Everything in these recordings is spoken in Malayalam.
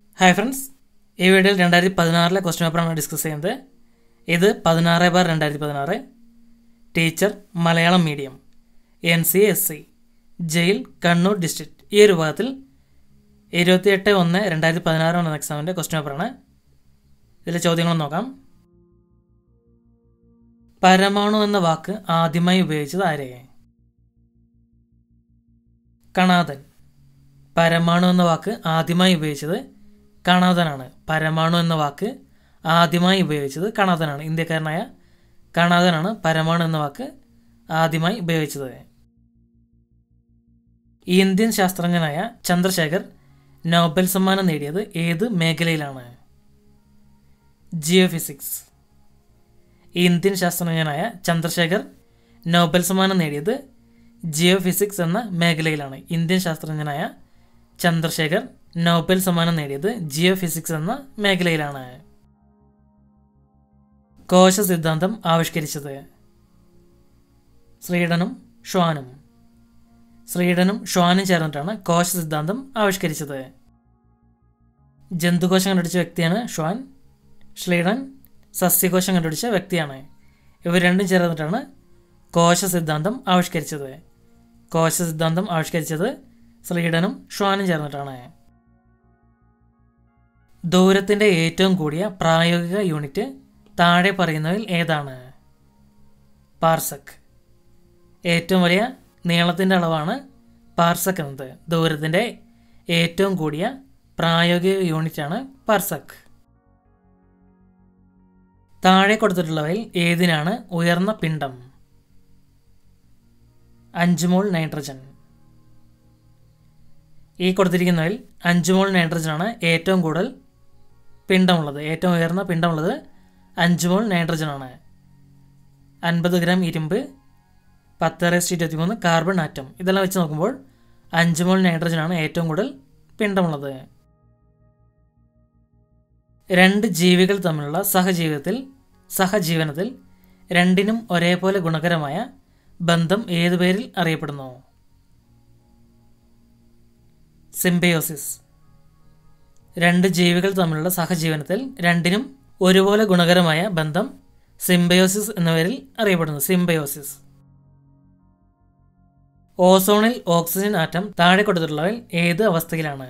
ഹായ് ഫ്രണ്ട്സ് ഈ വീഡിയോയിൽ രണ്ടായിരത്തി പതിനാറിലെ ക്വസ്റ്റ്യൻ പേപ്പറാണ് ഡിസ്കസ് ചെയ്യുന്നത് ഇത് പതിനാറ് ബാർ രണ്ടായിരത്തി പതിനാറ് teacher Malayalam medium N C S C jail Kannur district ഈ ഒരു വിഭാഗത്തിൽ ഇരുപത്തിയെട്ട് ഒന്ന് രണ്ടായിരത്തി പതിനാറ് എന്ന എക്സാമിൻ്റെ ക്വസ്റ്റ്യൻ പേപ്പറാണ് ഇതിലെ ചോദ്യങ്ങൾ നോക്കാം പരമാണു എന്ന വാക്ക് ആദ്യമായി ഉപയോഗിച്ചത് ആരെ കണാദൻ പരമാണു എന്ന വാക്ക് ആദ്യമായി ഉപയോഗിച്ചത് കണാദനാണ് പരമാണു എന്ന വാക്ക് ആദ്യമായി ഉപയോഗിച്ചത് കണാദനാണ് ഇന്ത്യക്കാരനായ കണാദനാണ് പരമാണു എന്ന വാക്ക് ആദ്യമായി ഉപയോഗിച്ചത് ഇന്ത്യൻ ശാസ്ത്രജ്ഞനായ ചന്ദ്രശേഖർ നോബൽ സമ്മാനം നേടിയത് ഏത് മേഖലയിലാണ് ജിയോ ഫിസിക്സ് ഇന്ത്യൻ ശാസ്ത്രജ്ഞനായ ചന്ദ്രശേഖർ നോബൽ സമ്മാനം നേടിയത് ജിയോ ഫിസിക്സ് എന്ന മേഖലയിലാണ് ഇന്ത്യൻ ശാസ്ത്രജ്ഞനായ ചന്ദ്രശേഖർ നോബൽ സമ്മാനം നേടിയത് ജിയോ ഫിസിക്സ് എന്ന മേഖലയിലാണ് കോശ സിദ്ധാന്തം ആവിഷ്കരിച്ചത് ശ്രീഡനും ഷ്വാനും ശ്രീഡനും ഷ്വാനും ചേർന്നിട്ടാണ് കോശ സിദ്ധാന്തം ആവിഷ്കരിച്ചത് ജന്തുകോശം കണ്ടുപിടിച്ച വ്യക്തിയാണ് ഷ്വാൻ ശ്രീഡൻ സസ്യകോശം കണ്ടുപിടിച്ച വ്യക്തിയാണ് ഇവർ രണ്ടും ചേർന്നിട്ടാണ് കോശ സിദ്ധാന്തം ആവിഷ്കരിച്ചത് കോശ സിദ്ധാന്തം ആവിഷ്കരിച്ചത് ശ്രീഡനും ഷ്വാനും ചേർന്നിട്ടാണ് ദൂരത്തിൻ്റെ ഏറ്റവും കൂടിയ പ്രായോഗിക യൂണിറ്റ് താഴെ പറയുന്നതിൽ ഏതാണ് പാർസക് ഏറ്റവും വലിയ നീളത്തിൻ്റെ അളവാണ് പാർസക് എന്നത് ദൂരത്തിൻ്റെ ഏറ്റവും കൂടിയ പ്രായോഗിക യൂണിറ്റാണ് പാർസക് താഴെ കൊടുത്തിട്ടുള്ളവയിൽ ഏതിനാണ് ഉയർന്ന പിണ്ഡം അഞ്ച് മോൾ നൈട്രജൻ ഈ കൊടുത്തിരിക്കുന്നതിൽ അഞ്ച് മോൾ നൈട്രജനാണ് ഏറ്റവും കൂടുതൽ പിണ്ഡമുള്ളത് ഏറ്റവും ഉയർന്ന പിണ്ഡമുള്ളത് അഞ്ച് മോൾ നൈട്രജനാണ് അൻപത് ഗ്രാം ഇരുമ്പ് പത്ത് റേസ്റ്റ് ഇരുപത്തിമൂന്ന് കാർബൺ ആറ്റം ഇതെല്ലാം വെച്ച് നോക്കുമ്പോൾ അഞ്ച് മോൾ നൈട്രജനാണ് ഏറ്റവും കൂടുതൽ പിണ്ഡമുള്ളത് രണ്ട് ജീവികൾ തമ്മിലുള്ള സഹജീവിതത്തിൽ സഹജീവനത്തിൽ രണ്ടിനും ഒരേപോലെ ഗുണകരമായ ബന്ധം ഏതു പേരിൽ അറിയപ്പെടുന്നു സിംബയോസിസ് രണ്ട് ജീവികൾ തമ്മിലുള്ള സഹജീവനത്തിൽ രണ്ടിനും ഒരുപോലെ ഗുണകരമായ ബന്ധം സിംബയോസിസ് എന്ന പേരിൽ അറിയപ്പെടുന്നു സിംബയോസിസ് ഓസോണിൽ ഓക്സിജൻ ആറ്റം താഴെ കൊടുത്തിട്ടുള്ളവയിൽ ഏത് അവസ്ഥയിലാണ്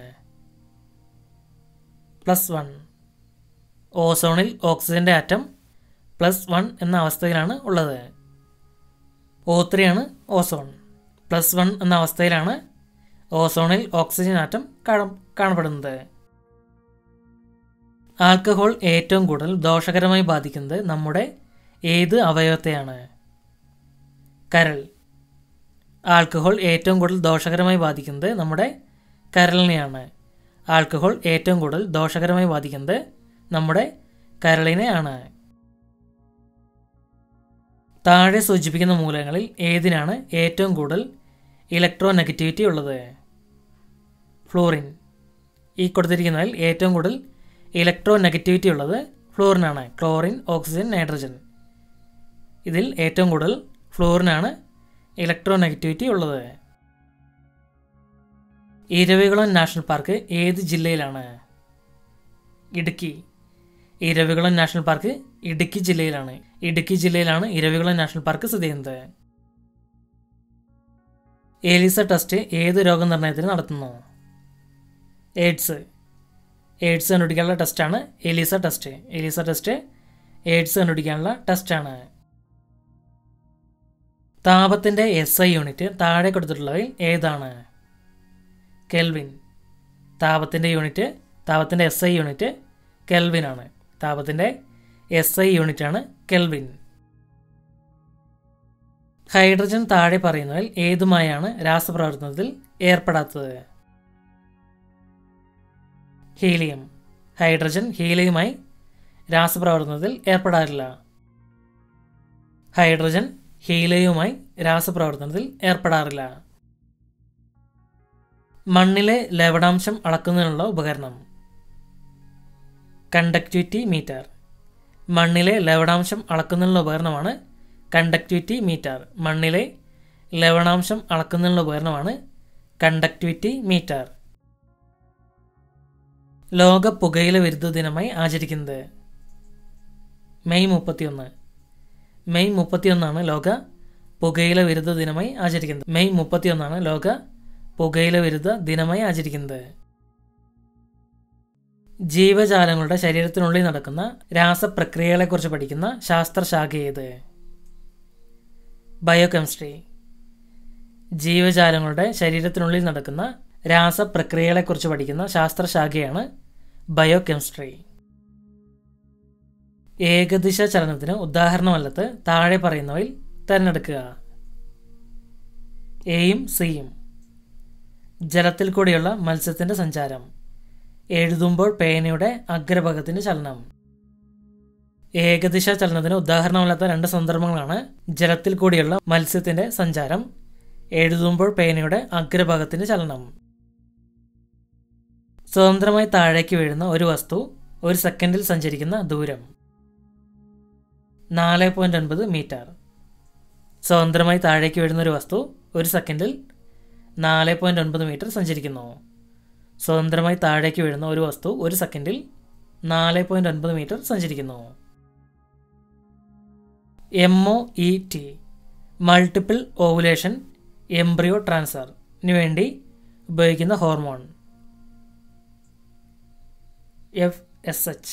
പ്ലസ് വൺ ഓസോണിൽ ഓക്സിജന്റെ ആറ്റം പ്ലസ് വൺ എന്ന അവസ്ഥയിലാണ് ഉള്ളത് ഓ ത്രീ ആണ് ഓസോൺ പ്ലസ് വൺ എന്ന അവസ്ഥയിലാണ് ഓസോണിൽ ഓക്സിജൻ ആറ്റം കാണപ്പെടുന്നത് ആൽക്കഹോൾ ഏറ്റവും കൂടുതൽ ദോഷകരമായി ബാധിക്കുന്നത് നമ്മുടെ ഏത് അവയവത്തെയാണ് കരൾ ആൽക്കഹോൾ ഏറ്റവും കൂടുതൽ ദോഷകരമായി ബാധിക്കുന്നത് നമ്മുടെ കരളിനെയാണ് ആൽക്കഹോൾ ഏറ്റവും കൂടുതൽ ദോഷകരമായി ബാധിക്കുന്നത് നമ്മുടെ കരളിനെ ആണ് താഴെ സൂചിപ്പിക്കുന്ന മൂലകങ്ങളിൽ ഏതിനാണ് ഏറ്റവും കൂടുതൽ ഇലക്ട്രോ നെഗറ്റിവിറ്റി ഉള്ളത് ഫ്ലോറിൻ ഈ കൊടുത്തിരിക്കുന്നതിൽ ഏറ്റവും കൂടുതൽ ഇലക്ട്രോ നെഗറ്റിവിറ്റി ഉള്ളത് ഫ്ലോറിനാണ് ക്ലോറിൻ ഓക്സിജൻ നൈട്രജൻ ഇതിൽ ഏറ്റവും കൂടുതൽ ഫ്ലോറിനാണ് ഇലക്ട്രോ നെഗറ്റിവിറ്റി ഉള്ളത് ഇരവികുളം നാഷണൽ പാർക്ക് ഏത് ജില്ലയിലാണ് ഇടുക്കി ഇരവികുളം നാഷണൽ പാർക്ക് ഇടുക്കി ജില്ലയിലാണ് ഇടുക്കി ജില്ലയിലാണ് ഇരവികുളം നാഷണൽ പാർക്ക് സ്ഥിതി ചെയ്യുന്നത് ഏലിസ ടെസ്റ്റ് ഏത് രോഗനിർണയത്തിന് നടത്തുന്നു എയ്ഡ്സ് എയ്ഡ്സ് കണ്ടുപിടിക്കാനുള്ള ടെസ്റ്റാണ് ELISA test ELISA test AIDS കണ്ടുപിടിക്കാനുള്ള ടെസ്റ്റാണ് താപത്തിൻ്റെ എസ് ഐ യൂണിറ്റ് താഴെ കൊടുത്തിട്ടുള്ളവയിൽ ഏതാണ് കെൽവിൻ താപത്തിൻ്റെ യൂണിറ്റ് താപത്തിൻ്റെ എസ് ഐ യൂണിറ്റ് കെൽവിൻ ആണ് താപത്തിൻ്റെ എസ് ഐ യൂണിറ്റ് ആണ് കെൽവിൻ ഹൈഡ്രജൻ താഴെ പറയുന്നതിൽ ഏതുമായാണ് രാസപ്രവർത്തനത്തിൽ ഏർപ്പെടാത്തത് ഹീലിയം ഹൈഡ്രജൻ ഹീലിയമായി രാസപ്രവർത്തനത്തിൽ ഏർപ്പെടാറില്ല ഹൈഡ്രജൻ ഹീലിയവുമായി രാസപ്രവർത്തനത്തിൽ ഏർപ്പെടാറില്ല മണ്ണിലെ ലവണാംശം അളക്കുന്നതിനുള്ള ഉപകരണം കണ്ടക്ടിവിറ്റി മീറ്റർ മണ്ണിലെ ലവണാംശം അളക്കുന്നതിനുള്ള ഉപകരണമാണ് കണ്ടക്ടിവിറ്റി മീറ്റർ മണ്ണിലെ ലവണാംശം അളക്കുന്നതിനുള്ള ഉപകരണമാണ് കണ്ടക്ടിവിറ്റി മീറ്റർ ലോക പുകയില വിരുദ്ധ ദിനമായി ആചരിക്കുന്നത് മെയ് മുപ്പത്തിയൊന്ന് മെയ് മുപ്പത്തിയൊന്നാണ് ലോക പുകയില വിരുദ്ധ ദിനമായി ആചരിക്കുന്നത് മെയ് മുപ്പത്തിയൊന്നാണ് ലോക പുകയില വിരുദ്ധ ദിനമായി ആചരിക്കുന്നത് ജീവജാലങ്ങളുടെ ശരീരത്തിനുള്ളിൽ നടക്കുന്ന രാസപ്രക്രിയകളെക്കുറിച്ച് പഠിക്കുന്ന ശാസ്ത്രശാഖ ഏത് ബയോകെമിസ്ട്രി ജീവജാലങ്ങളുടെ ശരീരത്തിനുള്ളിൽ നടക്കുന്ന രാസപ്രക്രിയകളെക്കുറിച്ച് പഠിക്കുന്ന ശാസ്ത്രശാഖയാണ് ബയോകെമിസ്ട്രി ഏകദിശ ചലനത്തിന് ഉദാഹരണമല്ലത്ത് താഴെ പറയുന്നവയിൽ തിരഞ്ഞെടുക്കുക എയും സിയും ജലത്തിൽ കൂടിയുള്ള മത്സ്യത്തിന്റെ സഞ്ചാരം എഴുതുമ്പോൾ പേനയുടെ അഗ്രഭാഗത്തിന്റെ ചലനം ഏകദിശ ചലനത്തിന് ഉദാഹരണമല്ലാത്ത രണ്ട് സന്ദർഭങ്ങളാണ് ജലത്തിൽ കൂടിയുള്ള മത്സ്യത്തിന്റെ സഞ്ചാരം എഴുതുമ്പോൾ പേനയുടെ അഗ്രഭാഗത്തിന്റെ ചലനം സ്വതന്ത്രമായി താഴേക്ക് വീഴുന്ന ഒരു വസ്തു ഒരു സെക്കൻഡിൽ സഞ്ചരിക്കുന്ന ദൂരം നാല് പോയിന്റ് ഒൻപത് മീറ്റർ സ്വതന്ത്രമായി താഴേക്ക് വീഴുന്ന ഒരു വസ്തു ഒരു സെക്കൻഡിൽ നാല് പോയിന്റ് ഒൻപത് മീറ്റർ സഞ്ചരിക്കുന്നു സ്വതന്ത്രമായി താഴേക്ക് വീഴുന്ന ഒരു വസ്തു ഒരു സെക്കൻഡിൽ നാല് പോയിന്റ് ഒൻപത് മീറ്റർ സഞ്ചരിക്കുന്നു M O E T multiple ovulation embryo ട്രാൻസ്ഫറിന് വേണ്ടി ഉപയോഗിക്കുന്ന hormone F S H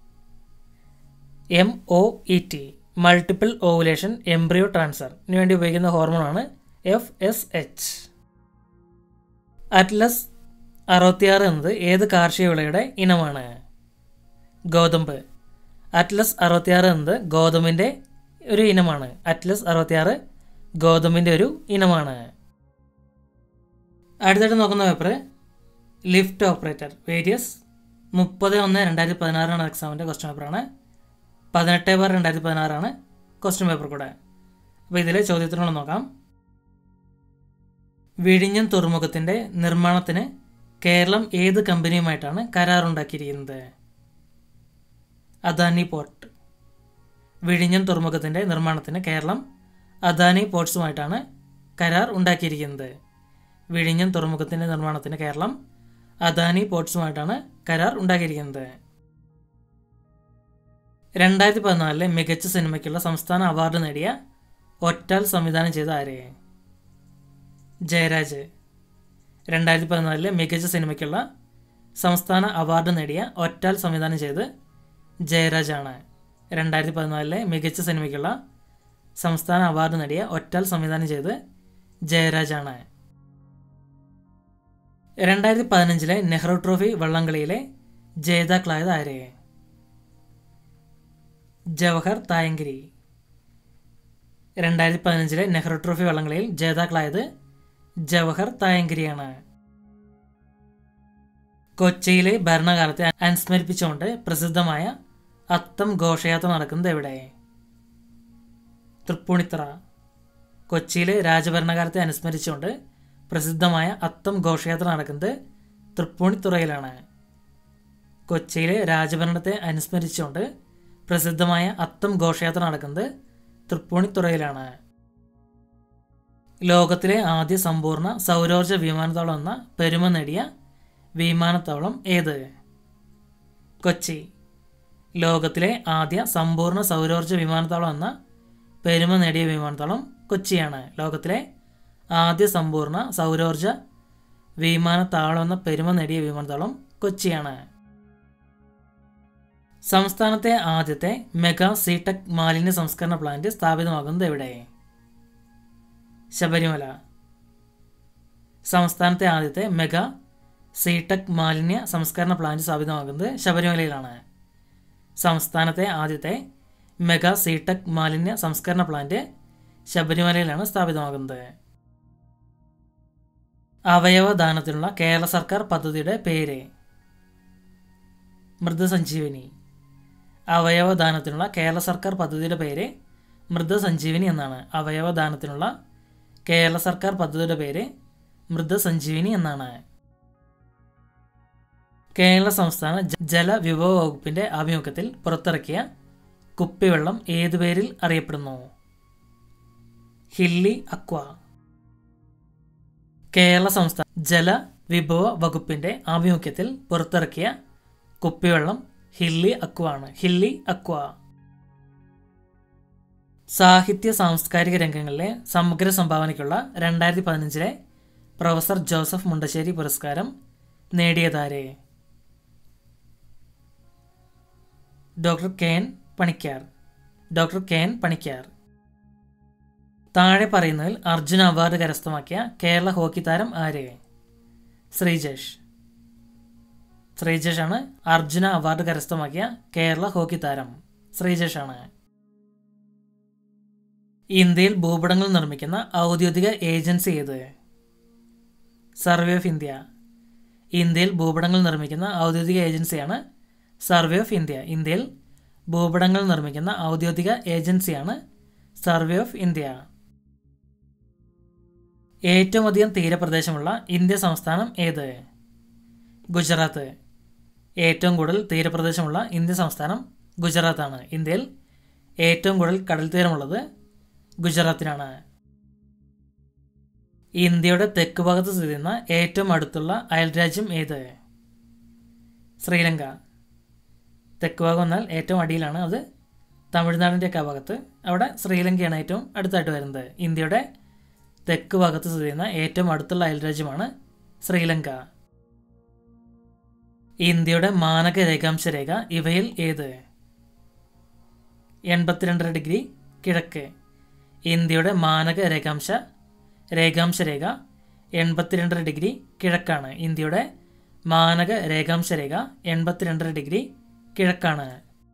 M O E T multiple ovulation embryo ട്രാൻസ്ഫറിന് വേണ്ടി ഉപയോഗിക്കുന്ന ഹോർമോണാണ് എഫ് എസ് എച്ച് അറ്റ്ലസ് അറുപത്തിയാറ് എന്നത് ഏത് കാർഷിക വിളയുടെ ഇനമാണ് ഗോതമ്പ് അറ്റ്ലസ് അറുപത്തിയാറ് എന്നത് ഗോതമ്പിൻ്റെ ഒരു ഇനമാണ് അറ്റ്ലസ് അറുപത്തിയാറ് ഗോതമ്പിൻ്റെ ഒരു ഇനമാണ് അടുത്തായിട്ട് നോക്കുന്ന പേപ്പർ ലിഫ്റ്റ് ഓപ്പറേറ്റർ വേരിയസ് മുപ്പത് ഒന്ന് രണ്ടായിരത്തി പതിനാറാണ് എക്സാമിൻ്റെ ക്വസ്റ്റ്യൻ പേപ്പറാണ് പതിനെട്ട് ബാർ രണ്ടായിരത്തി പതിനാറാണ് ക്വസ്റ്റ്യൻ പേപ്പർ കൂടെ അപ്പോൾ ഇതിലെ ചോദ്യത്തിനുള്ള നോക്കാം വിഴിഞ്ഞം തുറമുഖത്തിൻ്റെ നിർമ്മാണത്തിന് കേരളം ഏത് കമ്പനിയുമായിട്ടാണ് കരാറുണ്ടാക്കിയിരിക്കുന്നത് അദാനി പോർട്ട് വിഴിഞ്ഞം തുറമുഖത്തിൻ്റെ നിർമ്മാണത്തിന് കേരളം അദാനി പോർട്സുമായിട്ടാണ് കരാർ ഉണ്ടാക്കിയിരിക്കുന്നത് വിഴിഞ്ഞം തുറമുഖത്തിൻ്റെ നിർമ്മാണത്തിന് കേരളം അദാനി പോർട്സുമായിട്ടാണ് കരാർ ഉണ്ടാക്കിയിരിക്കുന്നത് രണ്ടായിരത്തി പതിനാലിലെ മികച്ച സിനിമയ്ക്കുള്ള സംസ്ഥാന അവാർഡ് നേടിയ ഒറ്റാൽ സംവിധാനം ചെയ്ത ആരെ ജയരാജ് രണ്ടായിരത്തി പതിനാലിലെ മികച്ച സിനിമയ്ക്കുള്ള സംസ്ഥാന അവാർഡ് നേടിയ ഒറ്റാൽ സംവിധാനം ചെയ്ത് ജയരാജാണ് രണ്ടായിരത്തി പതിനാലിലെ മികച്ച സിനിമയ്ക്കുള്ള സംസ്ഥാന അവാർഡ് നേടിയ ഒറ്റാൽ സംവിധാനം ചെയ്ത് ജയരാജാണ് രണ്ടായിരത്തി പതിനഞ്ചിലെ നെഹ്റു ട്രോഫി വള്ളംകളിയിലെ ജേതാക്കളായത് ആരെ ജവഹർ തായങ്കിരി രണ്ടായിരത്തി പതിനഞ്ചിലെ നെഹ്റു ട്രോഫി വള്ളംകളിയിൽ ജേതാക്കളായത് ജവഹർ തായങ്കരിയാണ് കൊച്ചിയിലെ ഭരണകാലത്തെ അനുസ്മരിപ്പിച്ചുകൊണ്ട് പ്രസിദ്ധമായ അത്തം ഘോഷയാത്ര നടക്കുന്നത് എവിടെ തൃപ്പൂണിത്തറ കൊച്ചിയിലെ രാജഭരണകാലത്തെ അനുസ്മരിച്ചുകൊണ്ട് പ്രസിദ്ധമായ അത്തം ഘോഷയാത്ര നടക്കുന്നത് തൃപ്പൂണിത്തുറയിലാണ് കൊച്ചിയിലെ രാജഭരണത്തെ അനുസ്മരിച്ചുകൊണ്ട് പ്രസിദ്ധമായ അത്തം ഘോഷയാത്ര നടക്കുന്നത് തൃപ്പൂണിത്തുറയിലാണ് ലോകത്തിലെ ആദ്യ സമ്പൂർണ്ണ സൗരോർജ വിമാനത്താവളം എന്ന പെരുമ നേടിയ വിമാനത്താവളം ഏത് കൊച്ചി ലോകത്തിലെ ആദ്യ സമ്പൂർണ്ണ സൗരോർജ വിമാനത്താവളം എന്ന പെരുമ നേടിയ വിമാനത്താവളം കൊച്ചിയാണ് ലോകത്തിലെ ആദ്യ സമ്പൂർണ്ണ സൗരോർജ വിമാനത്താവളം എന്ന പെരുമ നേടിയ വിമാനത്താവളം കൊച്ചിയാണ് സംസ്ഥാനത്തെ ആദ്യത്തെ മെഗാ സീടെക് മാലിന്യ സംസ്കരണ പ്ലാന്റ് സ്ഥാപിതമാകുന്നത് എവിടെ ശബരിമല സംസ്ഥാനത്തെ ആദ്യത്തെ മെഗാ സീടെക് മാലിന്യ സംസ്കരണ പ്ലാന്റ് സ്ഥാപിതമാകുന്നത് ശബരിമലയിലാണ് സംസ്ഥാനത്തെ ആദ്യത്തെ മെഗാ സീടെക് മാലിന്യ സംസ്കരണ പ്ലാന്റ് ശബരിമലയിലാണ് സ്ഥാപിതമാകുന്നത് അവയവദാനത്തിനുള്ള കേരള സർക്കാർ പദ്ധതിയുടെ പേര് മൃതസഞ്ജീവനി അവയവദാനത്തിനുള്ള കേരള സർക്കാർ പദ്ധതിയുടെ പേര് മൃതസഞ്ജീവനി എന്നാണ് അവയവദാനത്തിനുള്ള കേരള സർക്കാർ പദ്ധതിയുടെ പേര് മൃതസഞ്ജീവനി എന്നാണ് കേരള സംസ്ഥാന ജ- ജലവിഭവ വകുപ്പിന്റെ ആഭിമുഖ്യത്തിൽ പുറത്തിറക്കിയ കുപ്പിവെള്ളം ഏതു പേരിൽ അറിയപ്പെടുന്നു ഹില്ലി അക്വ കേരള സംസ്ഥാന ജലവിഭവ വകുപ്പിന്റെ ആഭിമുഖ്യത്തിൽ പുറത്തിറക്കിയ കുപ്പിവെള്ളം ഹില്ലി അക്വ ആണ് ഹില്ലി അക്വ സാഹിത്യ സാംസ്കാരിക രംഗങ്ങളിലെ സമഗ്ര സംഭാവനയ്ക്കുള്ള രണ്ടായിരത്തി പതിനഞ്ചിലെ പ്രൊഫസർ ജോസഫ് മുണ്ടശ്ശേരി പുരസ്കാരം നേടിയതാരെ doctor K N Panicker doctor K N Panicker താഴെ പറയുന്നതിൽ അർജുന അവാർഡ് കരസ്ഥമാക്കിയ കേരള ഹോക്കി താരം ആര് ശ്രീജേഷ് ശ്രീജേഷ് ആണ് അർജുന അവാർഡ് കരസ്ഥമാക്കിയ കേരള ഹോക്കി താരം ശ്രീജേഷ് ആണ് ഇന്ത്യയിൽ ഭൂപടങ്ങൾ നിർമ്മിക്കുന്ന ഔദ്യോഗിക ഏജൻസി ഏത് സർവേ ഓഫ് ഇന്ത്യ ഇന്ത്യയിൽ ഭൂപടങ്ങൾ നിർമ്മിക്കുന്ന ഔദ്യോഗിക ഏജൻസിയാണ് സർവേ ഓഫ് ഇന്ത്യ ഇന്ത്യയിൽ ഭൂപടങ്ങൾ നിർമ്മിക്കുന്ന ഔദ്യോഗിക ഏജൻസിയാണ് സർവേ ഓഫ് ഇന്ത്യ ഏറ്റവും അധികം തീരപ്രദേശമുള്ള ഇന്ത്യ സംസ്ഥാനം ഏത് ഗുജറാത്ത് ഏറ്റവും കൂടുതൽ തീരപ്രദേശമുള്ള ഇന്ത്യ സംസ്ഥാനം ഗുജറാത്താണ് ഇന്ത്യയിൽ ഏറ്റവും കൂടുതൽ കടൽ തീരമുള്ളത് ഗുജറാത്തിനാണ് ഇന്ത്യയുടെ തെക്ക് ഭാഗത്ത് സ്ഥിതി ചെയ്യുന്ന ഏറ്റവും അടുത്തുള്ള അയൽരാജ്യം ഏത് ശ്രീലങ്ക തെക്ക് ഭാഗം എന്നാൽ ഏറ്റവും അടിയിലാണ് അത് തമിഴ്നാടിൻ്റെ ഒക്കെ ഭാഗത്ത് അവിടെ ശ്രീലങ്കയാണ് ഏറ്റവും അടുത്തായിട്ട് വരുന്നത് ഇന്ത്യയുടെ തെക്ക് ഭാഗത്ത് സ്ഥിതി ചെയ്യുന്ന ഏറ്റവും അടുത്തുള്ള അയൽരാജ്യമാണ് ശ്രീലങ്ക ഇന്ത്യയുടെ മാനക രേഖാംശ രേഖ ഇവയിൽ ഏത് എൺപത്തിരണ്ടര ഡിഗ്രി കിഴക്ക് ഇന്ത്യയുടെ മാനക രേഖാംശ രേഖാംശ രേഖ എൺപത്തിരണ്ടര ഡിഗ്രി കിഴക്കാണ് ഇന്ത്യയുടെ മാനക രേഖാംശ രേഖ എൺപത്തിരണ്ടര ഡിഗ്രി കിഴക്കാണ്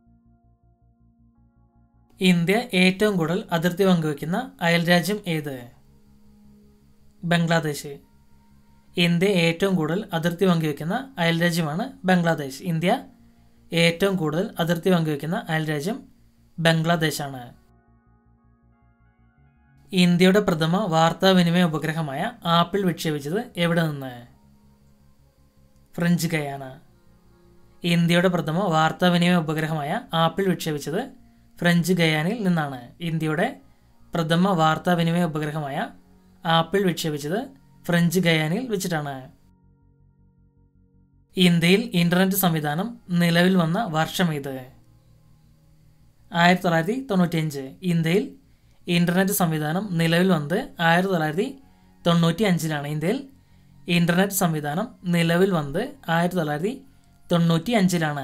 ഇന്ത്യ ഏറ്റവും കൂടുതൽ അതിർത്തി പങ്കുവയ്ക്കുന്ന അയൽരാജ്യം ഏത് ബംഗ്ലാദേശ് ഇന്ത്യ ഏറ്റവും കൂടുതൽ അതിർത്തി പങ്കുവയ്ക്കുന്ന അയൽരാജ്യമാണ് ബംഗ്ലാദേശ് ഇന്ത്യ ഏറ്റവും കൂടുതൽ അതിർത്തി പങ്കുവയ്ക്കുന്ന അയൽരാജ്യം ബംഗ്ലാദേശാണ് ഇന്ത്യയുടെ പ്രഥമ വാർത്താവിനിമയ ഉപഗ്രഹമായ ആപ്പിൾ വിക്ഷേപിച്ചത് എവിടെ നിന്ന് ഫ്രഞ്ച് ഗയാന ഇന്ത്യയുടെ പ്രഥമ വാർത്താവിനിമയ ഉപഗ്രഹമായ ആപ്പിൾ വിക്ഷേപിച്ചത് ഫ്രഞ്ച് ഗയാനയിൽ നിന്നാണ് ഇന്ത്യയുടെ പ്രഥമ വാർത്താവിനിമയ ഉപഗ്രഹമായ ആപ്പിൾ വിക്ഷേപിച്ചത് ഫ്രഞ്ച് ഗയാനയിൽ വെച്ചിട്ടാണ് ഇന്ത്യയിൽ ഇന്റർനെറ്റ് സംവിധാനം നിലവിൽ വന്ന വർഷം ഇത് ആയിരത്തി തൊള്ളായിരത്തി തൊണ്ണൂറ്റിയഞ്ച് ഇന്ത്യയിൽ ഇന്റർനെറ്റ് സംവിധാനം നിലവിൽ വന്നത് ആയിരത്തി തൊള്ളായിരത്തി തൊണ്ണൂറ്റി അഞ്ചിലാണ് ഇന്ത്യയിൽ ഇന്റർനെറ്റ് സംവിധാനം നിലവിൽ വന്നത് ആയിരത്തി തൊള്ളായിരത്തി തൊണ്ണൂറ്റി അഞ്ചിലാണ്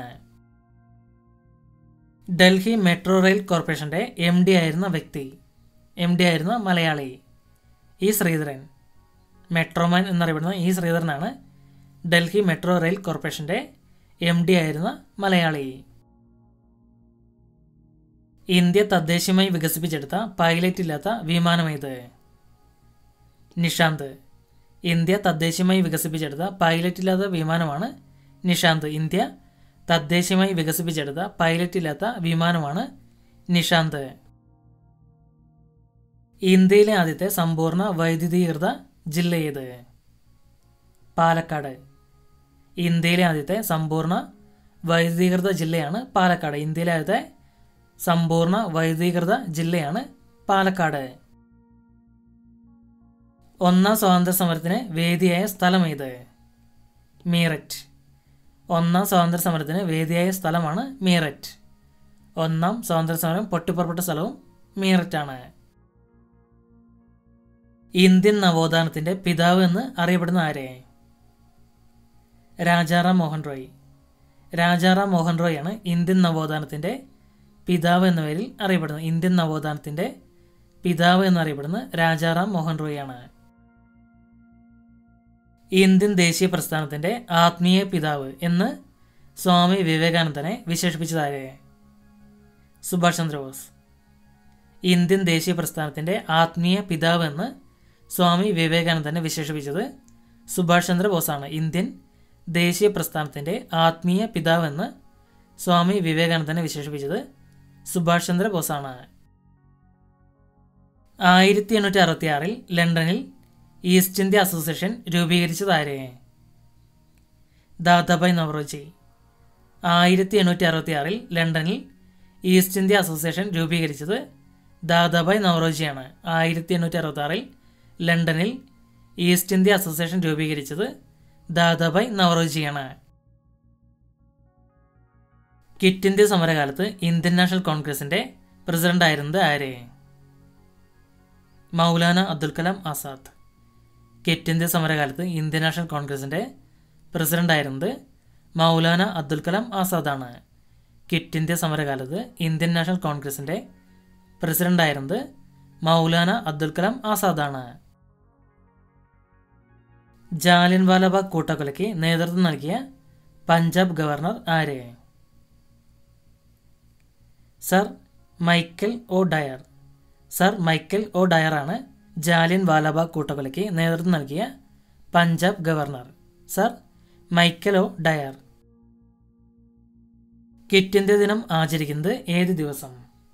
ഡൽഹി മെട്രോ റെയിൽ കോർപ്പറേഷന്റെ എം ഡി ആയിരുന്ന വ്യക്തി എം ഡി ആയിരുന്ന മലയാളി ഇ ശ്രീധരൻ മെട്രോമാൻ എന്നറിയപ്പെടുന്ന ഇ ശ്രീധരനാണ് ഡൽഹി മെട്രോ റെയിൽ കോർപ്പറേഷന്റെ എം ഡി ആയിരുന്ന മലയാളി ഇന്ത്യ തദ്ദേശീയമായി വികസിപ്പിച്ചെടുത്ത പൈലറ്റ് ഇല്ലാത്ത വിമാനമേത് നിഷാന്ത് ഇന്ത്യ തദ്ദേശീയമായി വികസിപ്പിച്ചെടുത്ത പൈലറ്റ് ഇല്ലാത്ത വിമാനമാണ് നിഷാന്ത് ഇന്ത്യ തദ്ദേശീയമായി വികസിപ്പിച്ചെടുത്ത പൈലറ്റ് ഇല്ലാത്ത വിമാനമാണ് നിഷാന്ത് ഇന്ത്യയിലെ ആദ്യത്തെ സമ്പൂർണ്ണ വൈദ്യുതീകൃത ജില്ല ഏത് പാലക്കാട് ഇന്ത്യയിലെ ആദ്യത്തെ സമ്പൂർണ്ണ വൈദ്യുതീകൃത ജില്ലയാണ് പാലക്കാട് ഇന്ത്യയിലെ ആദ്യത്തെ സമ്പൂർണ്ണ വൈദ്യുതീകൃത ജില്ലയാണ് പാലക്കാട് ഒന്നാം സ്വാതന്ത്ര്യ സമരത്തിന് വേദിയായ സ്ഥലം ഏത് മീററ്റ് ഒന്നാം സ്വാതന്ത്ര്യ സമരത്തിന് വേദിയായ സ്ഥലമാണ് മീററ്റ് ഒന്നാം സ്വാതന്ത്ര്യ സമരം പൊട്ടിപ്പുറപ്പെട്ട സ്ഥലവും മീററ്റാണ് ഇന്ത്യൻ നവോത്ഥാനത്തിന്റെ പിതാവ് എന്ന് അറിയപ്പെടുന്ന ആരെ രാജാറാം മോഹൻ റോയ് രാജാറാം മോഹൻ റോയ് ആണ് ഇന്ത്യൻ നവോത്ഥാനത്തിന്റെ പിതാവ് എന്ന പേരിൽ അറിയപ്പെടുന്നത് ഇന്ത്യൻ നവോത്ഥാനത്തിന്റെ പിതാവ് എന്നറിയപ്പെടുന്ന രാജാറാം മോഹൻ റോയ് ആണ് ഇന്ത്യൻ ദേശീയ പ്രസ്ഥാനത്തിന്റെ ആത്മീയ പിതാവ് എന്ന് സ്വാമി വിവേകാനന്ദനെ വിശേഷിപ്പിച്ചതാരെ സുഭാഷ് ചന്ദ്രബോസ് ഇന്ത്യൻ ദേശീയ പ്രസ്ഥാനത്തിന്റെ ആത്മീയ പിതാവ് എന്ന് സ്വാമി വിവേകാനന്ദനെ വിശേഷിപ്പിച്ചത് സുഭാഷ് ചന്ദ്രബോസാണ് ഇന്ത്യൻ ദേശീയ പ്രസ്ഥാനത്തിന്റെ ആത്മീയ പിതാവ് എന്ന് സ്വാമി വിവേകാനന്ദനെ വിശേഷിപ്പിച്ചത് സുഭാഷ് ചന്ദ്രബോസാണ് ആയിരത്തി എണ്ണൂറ്റി അറുപത്തി ആറിൽ ലണ്ടനിൽ ഈസ്റ്റ് ഇന്ത്യ അസോസിയേഷൻ രൂപീകരിച്ചത് ആരെ ദാദാബായ് നവറോജി ആയിരത്തി എണ്ണൂറ്റി അറുപത്തി ആറിൽ ലണ്ടനിൽ ഈസ്റ്റ് ഇന്ത്യ അസോസിയേഷൻ രൂപീകരിച്ചത് ദാദാബായ് നവറോജിയാണ് ആയിരത്തി എണ്ണൂറ്റി അറുപത്തി ആറിൽ ലണ്ടനിൽ ഈസ്റ്റ് ഇന്ത്യ അസോസിയേഷൻ രൂപീകരിച്ചത് ദാദാബായ് നവറോജിയാണ് ക്വിറ്റ് ഇന്ത്യ സമരകാലത്ത് ഇന്ത്യൻ നാഷണൽ കോൺഗ്രസിന്റെ പ്രസിഡന്റ് ആയിരുന്നത് ആര് മൗലാന അബ്ദുൽ കലാം ആസാദ് ക്വിറ്റ് ഇന്ത്യ സമരകാലത്ത് ഇന്ത്യൻ നാഷണൽ കോൺഗ്രസിന്റെ പ്രസിഡന്റ് ആയിരുന്നത് മൗലാന അബ്ദുൽ കലാം ആസാദാണ് ക്വിറ്റ് ഇന്ത്യ സമരകാലത്ത് ഇന്ത്യൻ നാഷണൽ കോൺഗ്രസിന്റെ പ്രസിഡന്റ് ആയിരുന്നത് മൗലാന അബ്ദുൽ കലാം ആസാദാണ് ജാലിയൻ വാലാബാഗ് കൂട്ടക്കൊലയ്ക്ക് നേതൃത്വം നൽകിയ പഞ്ചാബ് ഗവർണർ ആര് sir Michael O Dyer sir Michael O ഡയറാണ് ജാലിയൻ വാലാബാഗ് കൂട്ടക്കൊലയ്ക്ക് നേതൃത്വം നൽകിയ Punjab governor sir Michael O Dyer quit India ദിനം ആചരിക്കുന്നത് ഏത് ദിവസം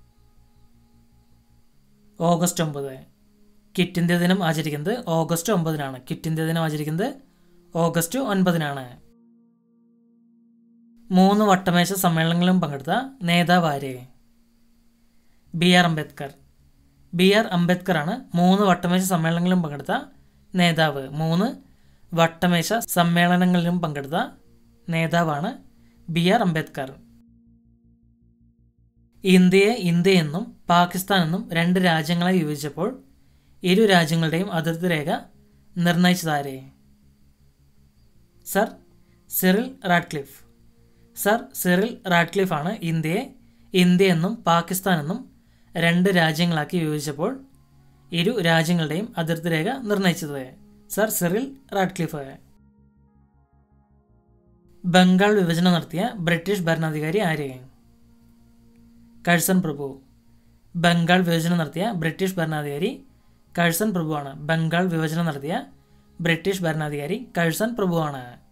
ഓഗസ്റ്റ് ഒമ്പത് ക്വിറ്റ് ഇന്ത്യ ദിനം ആചരിക്കുന്നത് ഓഗസ്റ്റ് ഒമ്പതിനാണ് ക്വിറ്റ് ഇന്ത്യ ദിനം ആചരിക്കുന്നത് ഓഗസ്റ്റ് ഒൻപതിനാണ് മൂന്ന് വട്ടമേശ സമ്മേളനങ്ങളിലും പങ്കെടുത്ത നേതാവ് ആര് B R Ambedkar B R Ambedkar ആണ് മൂന്ന് വട്ടമേശ സമ്മേളനങ്ങളിലും പങ്കെടുത്ത നേതാവ് മൂന്ന് വട്ടമേശ സമ്മേളനങ്ങളിലും പങ്കെടുത്ത നേതാവാണ് ബി ആർ അംബേദ്കർ ഇന്ത്യയെ ഇന്ത്യ എന്നും പാകിസ്ഥാൻ എന്നും രണ്ട് രാജ്യങ്ങളായി വിഭജിച്ചപ്പോൾ ഇരു രാജ്യങ്ങളുടെയും അതിർത്തി രേഖ നിർണയിച്ചതാരെ sir Cyril Radcliffe sir Cyril Radcliffe ആണ് ഇന്ത്യയെ ഇന്ത്യ എന്നും പാകിസ്ഥാൻ എന്നും രണ്ട് രാജ്യങ്ങളാക്കി വിഭജിച്ചപ്പോൾ ഇരു രാജ്യങ്ങളുടെയും അതിർത്തി രേഖ നിർണയിച്ചത് സർ സിറിൽ റാഡ്ക്ലിഫ് ബംഗാൾ വിഭജനം നടത്തിയ ബ്രിട്ടീഷ് ഭരണാധികാരി ആര് കഴ്സൺ പ്രഭു ബംഗാൾ വിഭജനം നടത്തിയ ബ്രിട്ടീഷ് ഭരണാധികാരി കഴ്സൺ പ്രഭുവാണ് ബംഗാൾ വിഭജനം നടത്തിയ ബ്രിട്ടീഷ് ഭരണാധികാരി കഴ്സൺ പ്രഭുവാണ്